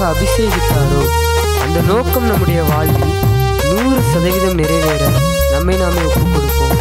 அபிஷேகித்தாரோ அந்த நோக்கம் நம்முடைய வாழ்வில் நூறு சதவீதம் நிறைவேற நம்மை நாமே ஒப்புக் கொடுப்போம்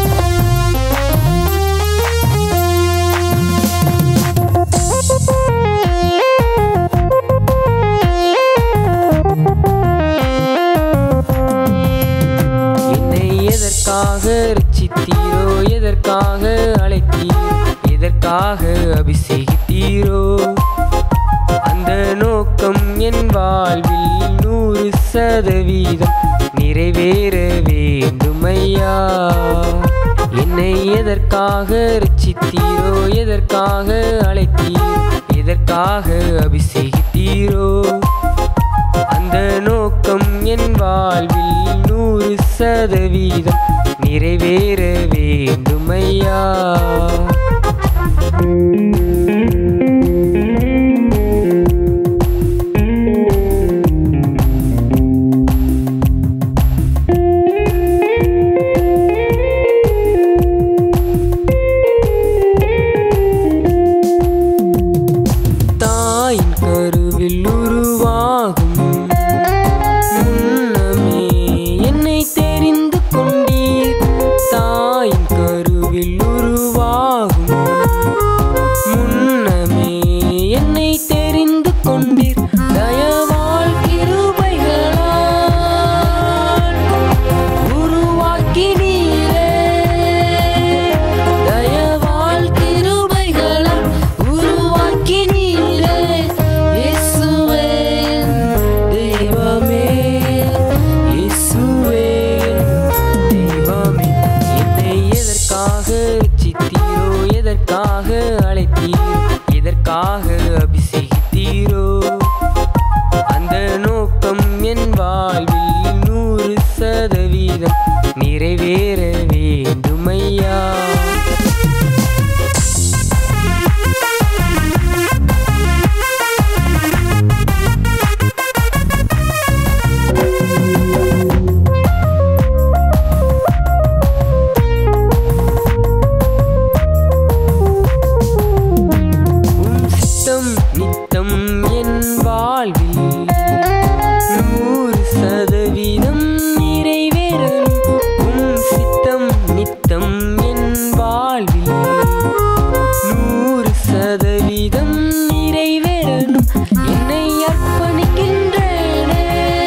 என்னை எதற்காக ரட்சித்தீரோ எதற்காக அழைத்தீர் எதற்காக அபிஷேகித்தீரோ அந்த நோக்கம் என் வாழ்வில் நூறு சதவீதம் நிறைவேற வேண்டுமையா என்னை எதற்காக ரட்சித்தீரோ எதற்காக அழைத்தீர் எதற்காக அபிஷேகித்தீரோ அந்த நோக்கம் என் வாழ்வில் நூறு சதவீதம் நிறைவேற வேண்டுமையா தாயின் கருவில் உருவாகும் முன்னமே என்னை தெரிந்து கொண்டீர் தாயின் கருவில் உருவாகும் முன்னமே என்னை தெரிந்து கொண்டீர் தயவால் கிருபைகளால் உருவாக்கினீரே தயவால் கிருபைகளால் உருவாக்கினீரே இயேசுவே தெய்வமே இயேசுவே தெய்வமே என்னை எதற்காக ரட்சித்தீரோ எதற்காக அழைத்தீர் எதற்காக அபிஷேகித்தீரோ அந்த நோக்கம் என் வாழ்வில் நூறு சதவீதம் நிறைவேற வேண்டுமையா உம் சித்தம் நித்தம் என் வாழ்வில் நூறு சதவீதம் நிறைவேறணும் உம் சித்தம் நித்தம் என் வாழ்வில் நூறு சதவீதம் நிறைவேறணும் என்னை அர்ப்பணிக்கின்றேனே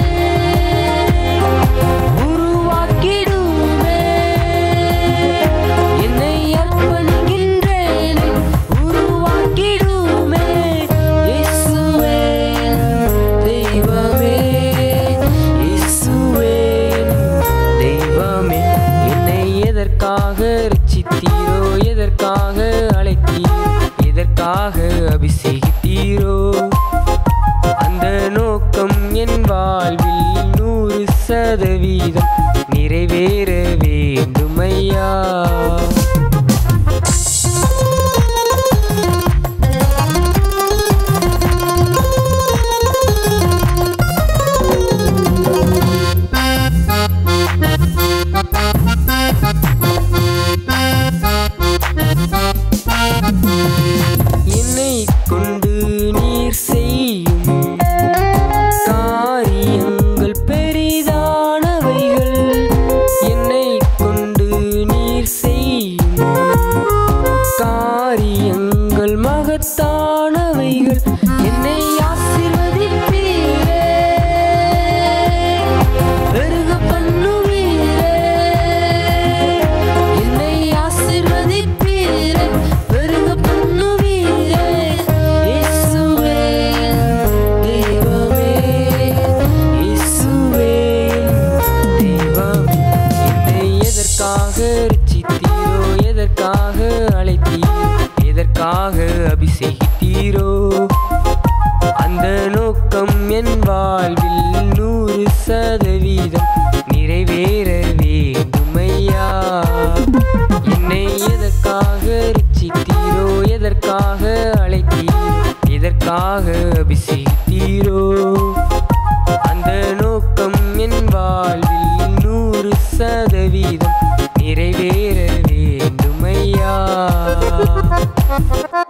உருவாக்கிடுமே என்னை அர்ப்பணிக்கின்றேனே உருவாக்கிடுமே இயேசுவே தெய்வமே இயேசுவே தெய்வமே என்னை எதற்காக ரட்சித்தீரோ எதற்காக அழைத்தீர் எதற்காக அபிஷேகித்தீரோ அந்த நோக்கம் என் வாழ்வில் நூறு சதவீதம் நிறைவேற வேண்டுமையா என்னை கொண்டு நீர் செய்யும் காரியங்கள் பெரிதானவைகள் என்னை கொண்டு நீர் செய்யும் காரியங்கள் மகத்தானவைகள் என்னை ஆசீர்வதிப்பீரே பெருக பண்ணுவீரே என்னை ஆசீர்வதிப்பீரே பெருக பண்ணுவீரே இயேசுவே தெய்வமே இயேசுவே தெய்வமே என்னை எதற்காக ரட்சித்தீரோ எதற்காக அழைத்தீர் எதற்காக அபிஷேகித்தீரோ அந்த நோக்கம் என் வாழ்வில் நூறு சதவீதம் நிறைவேற வேண்டுமையா என்னை எதற்காக ரட்சித்தீரோ எதற்காக அழைத்தீர் எதற்காக அபிஷேகித்தீரோ அந்த நோக்கம் என் வாழ்வில் நூறு சதவீதம் நிறைவேற வேண்டுமையா